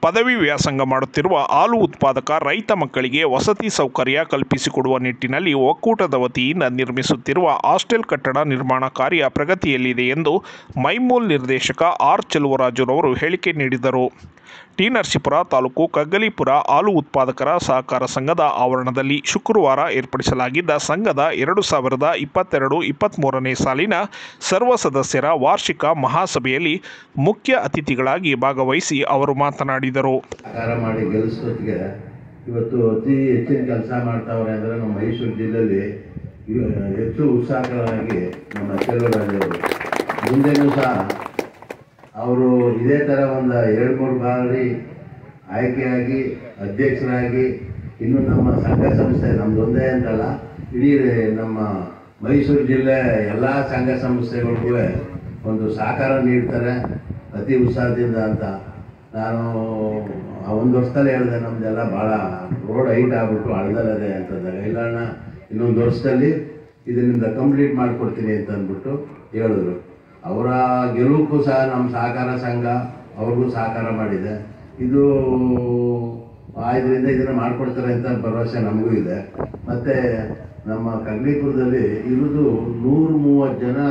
ಪದವಿ ವ್ಯಾಸಂಗ ಮಾಡುತ್ತಿರುವ ಹಾಲು ಉತ್ಪಾದಕ ರೈತ ಮಕ್ಕಳಿಗೆ ವಸತಿ ಸೌಕರ್ಯ ಕಲ್ಪಿಸಿಕೊಡುವ ನಿಟ್ಟಿನಲ್ಲಿ ಒಕ್ಕೂಟದ ವತಿಯಿಂದ ನಿರ್ಮಿಸುತ್ತಿರುವ ಹಾಸ್ಟೆಲ್ ಕಟ್ಟಡ ನಿರ್ಮಾಣ ಕಾರ್ಯ ಪ್ರಗತಿಯಲ್ಲಿದೆ ಎಂದು ಮೈಮೂಲ್ ನಿರ್ದೇಶಕ ಆರ್ ಚೆಲುವರಾಜುರವರು ಹೇಳಿಕೆ ನೀಡಿದರು ಟಿ ನರಸೀಪುರ ತಾಲೂಕು ಕಗ್ಗಲೀಪುರ ಹಾಲು ಉತ್ಪಾದಕರ ಸಹಕಾರ ಸಂಘದ ಆವರಣದಲ್ಲಿ ಶುಕ್ರವಾರ ಏರ್ಪಡಿಸಲಾಗಿದ್ದ ಸಂಘದ ಎರಡು ಸಾವಿರದ ಇಪ್ಪತ್ತೆರಡು ಇಪ್ಪತ್ತ್ಮೂರನೇ ಸಾಲಿನ ಸರ್ವ ಸದಸ್ಯರ ವಾರ್ಷಿಕ ಮಹಾಸಭೆಯಲ್ಲಿ ಮುಖ್ಯ ಅತಿಥಿಗಳಾಗಿ ಭಾಗವಹಿಸಿ ಅವರು ಮಾತನಾಡಿದರು ಆಕಾರ ಮಾಡಿ ಗೆಲ್ಲಿಸೋದಕ್ಕೆ ಇವತ್ತು ಅತಿ ಹೆಚ್ಚಿನ ಕೆಲಸ ಮಾಡ್ತಾವ್ರೆ ಅಂದರೆ ನಮ್ಮ ಮೈಸೂರು ಜಿಲ್ಲೆಯಲ್ಲಿ ಇವ- ಹೆಚ್ಚು ಉತ್ಸಾಹಕರಾಗಿ ನಮ್ಮ ಚೆಲುವರಾಜವರು ಮುಂದೆನೂ ಸಹ ಅವರು ಇದೇ ಥರ ಒಂದು ಎರಡು ಮೂರು ಬಾರಿ ಆಯ್ಕೆಯಾಗಿ ಅಧ್ಯಕ್ಷರಾಗಿ ಇನ್ನು ನಮ್ಮ ಸಂಘ ಸಂಸ್ಥೆ ನಮ್ಮದೊಂದೇ ಅಂತಲ್ಲ ಇಡೀ ನಮ್ಮ ಮೈಸೂರು ಜಿಲ್ಲೆ ಎಲ್ಲ ಸಂಘ ಸಂಸ್ಥೆಗಳಿಗೂ ಒಂದು ಸಹಕಾರ ನೀಡ್ತಾರೆ ಅತಿ ಉತ್ಸಾಹದಿಂದ ಅಂತ ನಾನು ಆ ಒಂದು ವರ್ಷದಲ್ಲಿ ಹೇಳಿದೆ ನಮ್ದೆಲ್ಲ ಭಾಳ ರೋಡ್ ಹೈಟ್ ಆಗ್ಬಿಟ್ಟು ಹಳ್ದಲ್ಲದೆ ಅಂತಂದಾಗ ಇಲ್ಲ ಅಣ್ಣ ಇನ್ನೊಂದು ವರ್ಷದಲ್ಲಿ ಇದರಿಂದ ಕಂಪ್ಲೀಟ್ ಮಾಡಿಕೊಡ್ತೀನಿ ಅಂತ ಅಂದ್ಬಿಟ್ಟು ಹೇಳಿದ್ರು ಅವರ ಗೆಲುವುಕ್ಕೂ ಸಹ ನಮ್ಮ ಸಹಕಾರ ಸಂಘ ಅವ್ರಿಗೂ ಸಹಕಾರ ಮಾಡಿದೆ ಇದು ಇದರಿಂದ ಇದನ್ನು ಮಾಡಿಕೊಡ್ತಾರೆ ಅಂತ ಭರವಸೆ ನಮಗೂ ಇದೆ ಮತ್ತು ನಮ್ಮ ಕಗ್ಲಿಪುರದಲ್ಲಿ ಇರೋದು ನೂರ ಮೂವತ್ತು ಜನ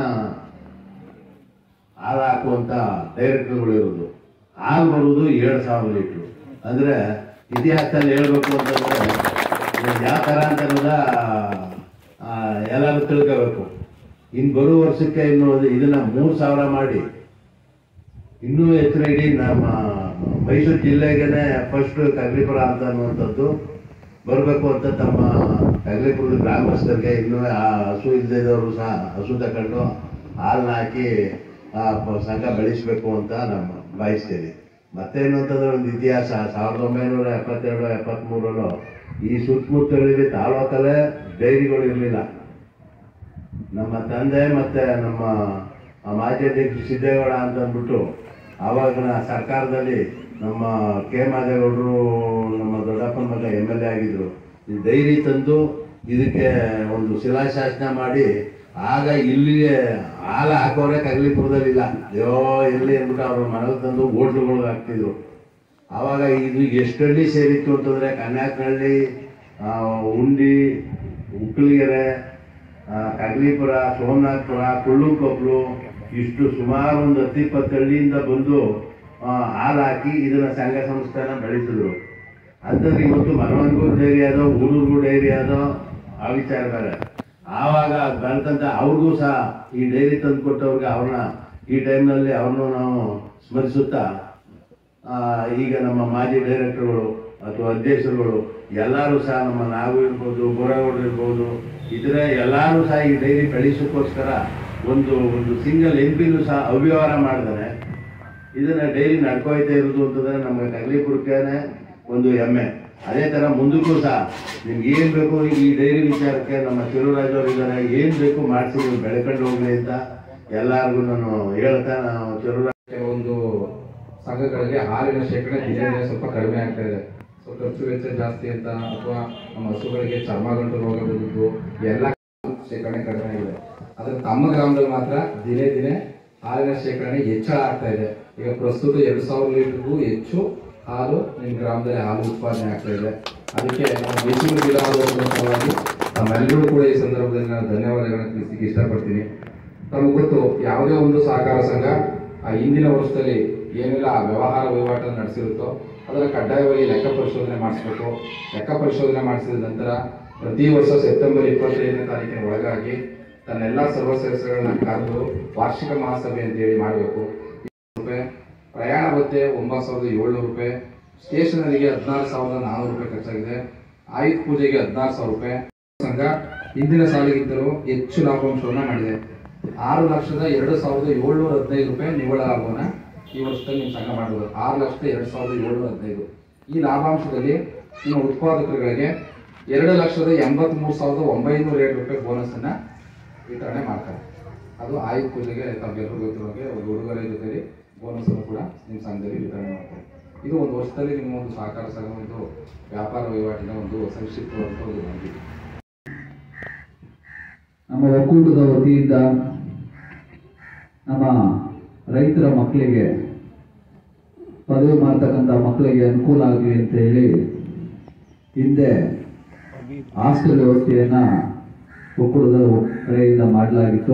ಹಾಲು ಹಾಕುವಂಥ ಡೈರೆಕ್ಟರ್ಗಳು ಇರೋದು ಹಾಲು ಬರೋದು ಏಳು ಸಾವಿರ ಲೀಟ್ರು ಅಂದರೆ ಇತಿಹಾಸದಲ್ಲಿ ಹೇಳ್ಬೇಕು ಅಂತಂದರೆ ಇದು ಯಾವ ಥರ ಅಂತಂದ್ರೆ ಎಲ್ಲರೂ ತಿಳ್ಕೋಬೇಕು ಇನ್ನು ಬರೋ ವರ್ಷಕ್ಕೆ ಇನ್ನು ಇದನ್ನ ಮೂರು ಸಾವಿರ ಮಾಡಿ ಇನ್ನೂ ಹೆಚ್ಚಿನ ಇಡೀ ನಮ್ಮ ಮೈಸೂರು ಜಿಲ್ಲೆಗೇನೆ ಫಸ್ಟ್ ಕಗ್ಲಿಪುರ ಅಂತ ಅನ್ನುವಂಥದ್ದು ಬರಬೇಕು ಅಂತ ತಮ್ಮ ಕಗ್ಲಿಪುರದ ಗ್ರಾಮಸ್ಥರಿಗೆ ಇನ್ನೂ ಆ ಹಸು ಇಲ್ಲದಿದ್ದವರು ಸಹ ಹಸು ತಗೊಂಡು ಹಾಲನ್ನ ಹಾಕಿ ಆ ಪ- ಸಂಘ ಬೆಳೆಸಬೇಕು ಅಂತ ನಮ್ಮ ಬಯಸ್ತೇನೆ ಮತ್ತೇನು ಅಂತಂದ್ರೆ ಒಂದು ಇತಿಹಾಸ ಸಾವಿರದ ಒಂಬೈನೂರ ಎಪ್ಪತ್ತೆರಡು ಎಪ್ಪತ್ತ್ಮೂರಲ್ಲೂ ಈ ಸುತ್ತಮುತ್ತಲಲ್ಲಿ ತಾಲೂಕಲ್ಲೇ ಡೈರಿಗಳು ಇರಲಿಲ್ಲ ನಮ್ಮ ತಂದೆ ಮತ್ತೆ ನಮ್ಮ ಆ ಮಾಜಿ ಅಧ್ಯಕ್ಷ ಸಿದ್ದೇಗೌಡ ಅಂತ ಅಂದ್ಬಿಟ್ಟು ಆವಾಗಿನ ಸರ್ಕಾರದಲ್ಲಿ ನಮ್ಮ ಕೆ ಮಾದೇಗೌಡರು ನಮ್ಮ ದೊಡ್ಡಪ್ಪನ ಮಗ ಎಮ್ ಎಲ್ ಎ ಆಗಿದ್ರು ಈ ಡೈರಿ ತಂದು ಇದಕ್ಕೆ ಒಂದು ಶಿಲಾಶಾಸನ ಮಾಡಿ ಆಗ ಇಲ್ಲಿಗೆ ಹಾಲು ಹಾಕೋರೆ ಕಗ್ಲಿಪುರದಲ್ಲಿಲ್ಲ ಅಯ್ಯೋ ಎಲ್ಲಿ ಅಂದ್ಬಿಟ್ಟು ಅವ್ರ ಮನೆಗೆ ತಂದು ಹೋಟ್ಲುಗಳಿಗೆ ಹಾಕ್ತಿದ್ರು ಆವಾಗ ಇದು ಎಷ್ಟು ಹಳ್ಳಿ ಸೇರಿತ್ತು ಅಂತಂದರೆ ಕನ್ಯಾಕುಮಾರಿ ಆ, ಉಂಡಿ ಉಕ್ಕಲಿಗೆರೆ ಆ, ಕಗ್ಲಿಪುರ ಸೋಮನಾಥಪುರ ಕುಳ್ಳುಕೊಪ್ಲು ಇಷ್ಟು ಸುಮಾರು ಒಂದು ಹತ್ತು ಇಪ್ಪತ್ತು ಹಳ್ಳಿಯಿಂದ ಬಂದು ಆ, ಹಾಲು ಹಾಕಿ ಇದನ್ನ ಸಂಘ ಸಂಸ್ಥೆನ ಬೆಳೆಸಿದ್ರು ಅಂಥದ್ದು ಇವತ್ತು ಮನವಂಗೂರು ಡೈರಿ ಅದೋ ಊರೂರು ಡೈರಿ ಅದೋ ಆ ವಿಚಾರ ಬೇರೆ ಆವಾಗ ಬೆಳ್ತಂತ ಅವ್ರಿಗೂ ಸಹ ಈ ಡೈರಿ ತಂದು ಕೊಟ್ಟವ್ರಿಗೆ ಅವ್ರನ್ನ ಈ ಟೈಮ್ನಲ್ಲಿ ಅವ್ರನ್ನೂ ನಾವು ಸ್ಮರಿಸುತ್ತಾ ಆ, ಈಗ ನಮ್ಮ ಮಾಜಿ ಡೈರೆಕ್ಟರ್ಗಳು ಅಥವಾ ಅಧ್ಯಕ್ಷರುಗಳು ಎಲ್ಲರೂ ಸಹ ನಮ್ಮ ನಾವು ಇರ್ಬೋದು ಬೋರಗೌಡರು ಇರ್ಬೋದು ಇದ್ರೆ ಎಲ್ಲರೂ ಸಹ ಈ ಡೈರಿ ಬೆಳೆಸೋಕ್ಕೋಸ್ಕರ ಒಂದು ಒಂದು ಸಿಂಗಲ್ ಎಂ ಪಿನೂ ಸಹ ಅವ್ಯವಹಾರ ಮಾಡಿದಾರೆ ಇದನ್ನ ಡೈರಿ ನಡ್ಕೊಯ್ತಾ ಇರೋದು ಅಂತಂದ್ರೆ ನಮಗೆ ಕಗ್ಲಿಪುರಕ್ಕೇನೆ ಒಂದು ಹೆಮ್ಮೆ ಅದೇ ತರ ಮುಂದಕ್ಕೂ ಸಹ ನಿಮ್ಗೆ ಏನ್ ಬೇಕು ಈ ಡೈರಿ ವಿಚಾರಕ್ಕೆ ನಮ್ಮ ಚೆಲುವರಾಜ್ ಅವರು ಇದ್ದಾರೆ ಏನ್ ಬೇಕು ಮಾಡಿಸಿ ನೀವು ಬೆಳ್ಕೊಂಡು ಹೋಗ್ಲಿ ಅಂತ ಎಲ್ಲರಿಗೂ ನಾನು ಹೇಳ್ತಾ ನಾವು ಚೆಲುವರಾಜ್ ಕೆಲವೊಂದು ಸಂಘಗಳಲ್ಲಿ ಹಾಲಿನ ಶೇಕಡ ದಿನೇ ದಿನೇ ಸ್ವಲ್ಪ ಕಡಿಮೆ ಆಗ್ತಾ ಇದೆ ಸೊ ಖರ್ಚು ವೆಚ್ಚ ಜಾಸ್ತಿ ಅಂತ ಅಥವಾ ನಮ್ಮ ಹಸುಗಳಿಗೆ ಚರ್ಮಗಂಟು ರೋಗ ಬಂದಿದ್ದು ಎಲ್ಲ ಶೇಖರಣೆ ಕಡಿಮೆ ಆಗಿದೆ ಆದ್ರೆ ತಮ್ಮ ಗ್ರಾಮದಲ್ಲಿ ಮಾತ್ರ ದಿನೇ ದಿನೇ ಹಾಲಿನ ಶೇಖರಣೆ ಹೆಚ್ಚಳ ಆಗ್ತಾ ಇದೆ ಈಗ ಪ್ರಸ್ತುತ ಎರಡು ಸಾವಿರ ಲೀಟರ್ಗೂ ಹೆಚ್ಚು ಹಾಲು ನಿಮ್ಮ ಗ್ರಾಮದಲ್ಲಿ ಹಾಲು ಉತ್ಪಾದನೆ ಆಗ್ತಾ ಇದೆ ಅದಕ್ಕೆ ನಾವು ಮೈಸೂರು ಜಿಲ್ಲಾಡಳಿತದ ಸಲುವಾಗಿ ತಮ್ಮೆಲ್ಲರೂ ಕೂಡ ಈ ಸಂದರ್ಭದಲ್ಲಿ ನಾನು ಧನ್ಯವಾದಗಳನ್ನು ತಿಳಿಸಲಿಕ್ಕೆ ಇಷ್ಟಪಡ್ತೀನಿ ನಮಗೆ ಗೊತ್ತು ಯಾವುದೇ ಒಂದು ಸಹಕಾರ ಸಂಘ ಆ ಹಿಂದಿನ ವರ್ಷದಲ್ಲಿ ಏನೆಲ್ಲ ವ್ಯವಹಾರ ವಹಿವಾಟನ್ನು ನಡೆಸಿರುತ್ತೋ ಅದರ ಕಡ್ಡಾಯವಾಗಿ ಲೆಕ್ಕ ಪರಿಶೋಧನೆ ಮಾಡಿಸ್ಬೇಕು ಲೆಕ್ಕ ಪರಿಶೋಧನೆ ಮಾಡಿಸಿದ ನಂತರ ಪ್ರತಿ ವರ್ಷ ಸೆಪ್ಟೆಂಬರ್ ಇಪ್ಪತ್ತೈದನೇ ತಾರೀಕಿನ ಒಳಗಾಗಿ ತನ್ನೆಲ್ಲ ಸರ್ವ ಸದಸ್ಯಗಳನ್ನ ಕರೆದು ವಾರ್ಷಿಕ ಮಹಾಸಭೆ ಅಂತೇಳಿ ಮಾಡಬೇಕು ರೂಪಾಯಿ ಪ್ರಯಾಣ ಭತ್ಯೆ ಒಂಬತ್ತು ಸಾವಿರದ ಏಳ್ನೂರು ರೂಪಾಯಿ ಸ್ಟೇಷನರಿಗೆ ಹದಿನಾರು ಸಾವಿರದ ನಾನ್ನೂರು ರೂಪಾಯಿ ಖರ್ಚಾಗಿದೆ ಆಯುಧ ಪೂಜೆಗೆ ಹದಿನಾರು ಸಾವಿರ ರೂಪಾಯಿ ಸಂಘ ಹಿಂದಿನ ಸಾಲಿಗಿಂತಲೂ ಹೆಚ್ಚು ಲಾಭಾಂಶವನ್ನ ಮಾಡಿದೆ ಆರು ಲಕ್ಷದ ಎರಡು ಸಾವಿರದ ಏಳ್ನೂರ ಹದಿನೈದು ರೂಪಾಯಿ ನಿವ್ವಳ ಲಾಭವನ್ನ ಈ ವರ್ಷದಲ್ಲಿ ನೀವು ಸಂಘ ಮಾಡಬಹುದು ಆರು ಲಕ್ಷದ ಎರಡು ಸಾವಿರದ ಏಳ್ನೂರ ಹದಿನೈದು ಈ ಲಾಭಾಂಶದಲ್ಲಿ ನಿಮ್ಮ ಉತ್ಪಾದಕರುಗಳಿಗೆ ಎರಡು ಲಕ್ಷದ ಎಂಬತ್ಮೂರು ಸಾವಿರದ ಒಂಬೈನೂರ ಏಳು ರೂಪಾಯಿ ಬೋನಸ್ ಅನ್ನ ವಿತರಣೆ ಮಾಡ್ತಾರೆ ಅದು ಆಯುಧ ಪೂಜೆಗೆ ತಮಗೆಲ್ಲರೂ ಗೊತ್ತಿರೋ ಹಾಗೆ ಒಂದು ಉಡುಗೊರೆ ಜೊತೆಲಿ ಬೋನಸ್ ಅನ್ನು ಕೂಡ ನಿಮ್ಮ ಸಂಘದಲ್ಲಿ ವಿತರಣೆ ಮಾಡ್ತಾರೆ ಇದು ಒಂದು ವರ್ಷದಲ್ಲಿ ನಿಮ್ಮ ಒಂದು ಸಹಕಾರ ಸಂಘ ಒಂದು ವ್ಯಾಪಾರ ವಹಿವಾಟಿನ ಒಂದು ಸಂಕ್ಷಿಪ್ತವಾದಂಥ ಒಂದು ಮಾಹಿತಿ ನಮ್ಮ ಒಕ್ಕೂಟದ ವತಿಯಿಂದ ನಮ್ಮ ರೈತರ ಮಕ್ಕಳಿಗೆ ಪದವಿ ಮಾಡ್ತಕ್ಕಂಥ ಮಕ್ಕಳಿಗೆ ಅನುಕೂಲ ಆಗಲಿ ಅಂತ ಹೇಳಿ ಹಿಂದೆ ಹಾಸ್ಟೆಲ್ ವ್ಯವಸ್ಥೆಯನ್ನ ಒಕ್ಕೂಟದ ಕಡೆಯಿಂದ ಮಾಡಲಾಗಿತ್ತು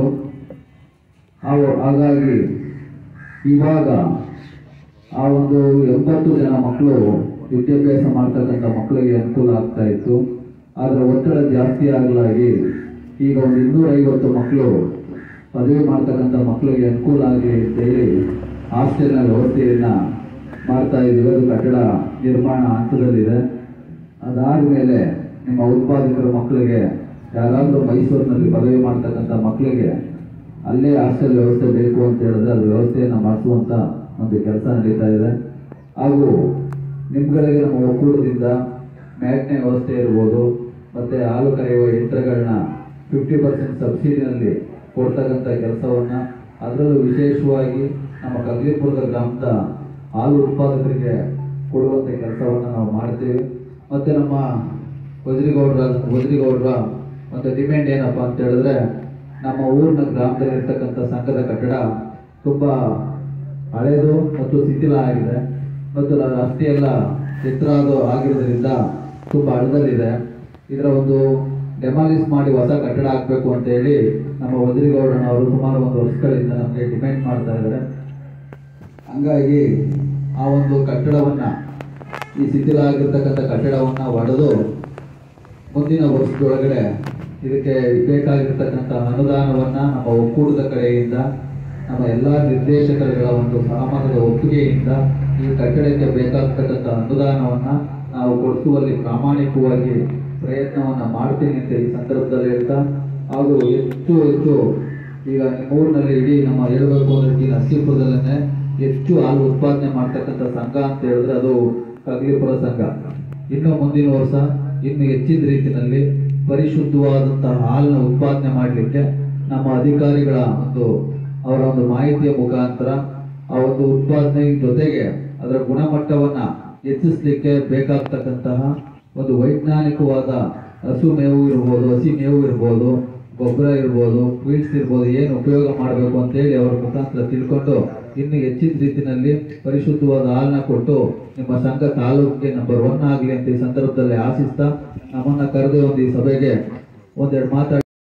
ಅವು ಹಾಗಾಗಿ ಇವಾಗ ಆ ಒಂದು ಎಂಬತ್ತು ಜನ ಮಕ್ಕಳು ವಿದ್ಯಾಭ್ಯಾಸ ಮಾಡ್ತಕ್ಕಂಥ ಮಕ್ಕಳಿಗೆ ಅನುಕೂಲ ಆಗ್ತಾ ಇತ್ತು ಆದರೆ ಒತ್ತಡ ಜಾಸ್ತಿ ಆಗಲಾಗಿ ಈಗ ಒಂದು ಇನ್ನೂರೈವತ್ತು ಮಕ್ಕಳು ಪದವಿ ಮಾಡ್ತಕ್ಕಂಥ ಮಕ್ಕಳಿಗೆ ಅನುಕೂಲ ಆಗಲಿ ಅಂತೇಳಿ ಹಾಸ್ಟೆಲ್ನ ವ್ಯವಸ್ಥೆಯನ್ನ ಮಾಡ್ತಾ ಇದ್ದೀವಿ ಅದು ಕಟ್ಟಡ ನಿರ್ಮಾಣ ಹಂತದಲ್ಲಿದೆ ಅದಾದಮೇಲೆ ನಿಮ್ಮ ಉತ್ಪಾದಕರ ಮಕ್ಕಳಿಗೆ ಯಾರಾದರೂ ಮೈಸೂರಿನಲ್ಲಿ ಪದವಿ ಮಾಡ್ತಕ್ಕಂಥ ಮಕ್ಕಳಿಗೆ ಅಲ್ಲೇ ಹಾಸ್ಟೆಲ್ ವ್ಯವಸ್ಥೆ ಬೇಕು ಅಂತ ಹೇಳಿದ್ರೆ ಅದು ವ್ಯವಸ್ಥೆಯನ್ನು ಮಾಡಿಸುವಂಥ ಒಂದು ಕೆಲಸ ನಡೀತಾ ಇದೆ ಹಾಗೂ ನಿಮ್ಗಳಿಗೆ ನಮ್ಮ ಒಕ್ಕೂಟದಿಂದ ಮ್ಯಾಟ್ನೆ ವ್ಯವಸ್ಥೆ ಇರ್ಬೋದು ಮತ್ತು ಹಾಲು ಕರೆಯುವ ಯಂತ್ರಗಳನ್ನ ಫಿಫ್ಟಿ ಪರ್ಸೆಂಟ್ ಸಬ್ಸಿಡಿನಲ್ಲಿ ಕೊಡ್ತಕ್ಕಂಥ ಕೆಲಸವನ್ನು ಅದರಲ್ಲೂ ವಿಶೇಷವಾಗಿ ನಮ್ಮ ಕಗ್ಲಿಪುರದ ಗ್ರಾಮದ ಹಾಲು ಉತ್ಪಾದಕರಿಗೆ ಕೊಡುವಂಥ ಕೆಲಸವನ್ನು ನಾವು ಮಾಡ್ತೀವಿ ಮತ್ತು ನಮ್ಮ ವಜ್ರಿಗೌಡರ ವಜ್ರಿಗೌಡರ ಒಂದು ಡಿಮ್ಯಾಂಡ್ ಏನಪ್ಪ ಅಂತ ಹೇಳಿದ್ರೆ ನಮ್ಮ ಊರಿನ ಗ್ರಾಮದಲ್ಲಿ ಇರ್ತಕ್ಕಂಥ ಸಂಘದ ಕಟ್ಟಡ ತುಂಬ ಹಳೆಯದು ಮತ್ತು ಶಿಥಿಲ ಆಗಿದೆ ಮತ್ತು ರ- ರಸ್ತೆ ಎಲ್ಲ ಎತ್ತರ ಅದು ಆಗಿರೋದ್ರಿಂದ ತುಂಬ ಹಳದಲ್ಲಿದೆ ಇದರ ಒಂದು ಡೆಮಾಲಿಸ್ ಮಾಡಿ ಹೊಸ ಕಟ್ಟಡ ಹಾಕಬೇಕು ಅಂತ ಹೇಳಿ ನಮ್ಮ ವಜ್ರಿಗೌಡನವರು ಸುಮಾರು ಒಂದು ವರ್ಷಗಳಿಂದ ನಮಗೆ ಡಿಮ್ಯಾಂಡ್ ಮಾಡ್ತಾ ಇದ್ದಾರೆ ಹಂಗಾಗಿ ಆ ಒಂದು ಕಟ್ಟಡವನ್ನ ಈ ಶಿಥಿಲ ಆಗಿರ್ತಕ್ಕಂಥ ಕಟ್ಟಡವನ್ನ ಒಡೆದು ಮುಂದಿನ ವರ್ಷದೊಳಗಡೆ ಇದಕ್ಕೆ ಬೇಕಾಗಿರ್ತಕ್ಕಂಥ ಅನುದಾನವನ್ನ ನಮ್ಮ ಒಕ್ಕೂಟದ ಕಡೆಯಿಂದ ನಮ್ಮ ಎಲ್ಲ ನಿರ್ದೇಶಕರುಗಳ ಒಂದು ಸಹಮತದ ಒಪ್ಪಿಗೆಯಿಂದ ಈ ಕಟ್ಟಡಕ್ಕೆ ಬೇಕಾಗ್ತಕ್ಕಂಥ ಅನುದಾನವನ್ನ ನಾವು ಕೊಡಿಸುವಲ್ಲಿ ಪ್ರಾಮಾಣಿಕವಾಗಿ ಪ್ರಯತ್ನವನ್ನ ಮಾಡ್ತೀನಿ ಅಂತ ಈ ಸಂದರ್ಭದಲ್ಲಿ ಹೇಳ್ತಾ ಹಾಗೂ ಹೆಚ್ಚು ಹೆಚ್ಚು ಈಗ ನಿಮ್ಮೂರಿನಲ್ಲಿ ಇಡೀ ನಮ್ಮ ಹೇಳಬೇಕು ಅಂದ್ರೆ ಈ ನರಸೀಪುರದಲ್ಲೇ ಹೆಚ್ಚು ಹಾಲು ಉತ್ಪಾದನೆ ಮಾಡ್ತಕ್ಕಂಥ ಸಂಘ ಅಂತ ಹೇಳಿದ್ರೆ ಅದು ಕಗ್ಲಿಪುರ ಸಂಘ ಇನ್ನು ಮುಂದಿನ ವರ್ಷ ಇನ್ನು ಹೆಚ್ಚಿನ ರೀತಿಯಲ್ಲಿ ಪರಿಶುದ್ಧವಾದಂತಹ ಹಾಲನ್ನ ಉತ್ಪಾದನೆ ಮಾಡಲಿಕ್ಕೆ ನಮ್ಮ ಅಧಿಕಾರಿಗಳ ಒಂದು ಅವರ ಒಂದು ಮಾಹಿತಿಯ ಮುಖಾಂತರ ಆ ಒಂದು ಉತ್ಪಾದನೆ ಜೊತೆಗೆ ಅದರ ಗುಣಮಟ್ಟವನ್ನ ಹೆಚ್ಚಿಸಲಿಕ್ಕೆ ಬೇಕಾಗ್ತಕ್ಕಂತಹ ಒಂದು ವೈಜ್ಞಾನಿಕವಾದ ಹಸು ಮೇವು ಇರ್ಬೋದು ಹಸಿ ಮೇವು ಇರ್ಬೋದು ಗೊಬ್ಬರ ಇರ್ಬೋದು ಫೀಡ್ಸ್ ಇರ್ಬೋದು ಏನು ಉಪಯೋಗ ಮಾಡಬೇಕು ಅಂತೇಳಿ ಅವರ ಮುಖಾಂತರ ತಿಳ್ಕೊಂಡು ಇನ್ನು ಹೆಚ್ಚಿನ ರೀತಿಯಲ್ಲಿ ಪರಿಶುದ್ಧವಾದ ಹಾಲನ್ನ ಕೊಟ್ಟು ನಿಮ್ಮ ಸಂಘ ತಾಲೂಕಿಗೆ ನಂಬರ್ ಒನ್ ಆಗಲಿ ಅಂತ ಈ ಸಂದರ್ಭದಲ್ಲಿ ಆಶಿಸ್ತಾ ನಮ್ಮನ್ನ ಕರೆದು ಒಂದು ಈ ಸಭೆಗೆ ಒಂದೆರಡು ಮಾತಾಡಿ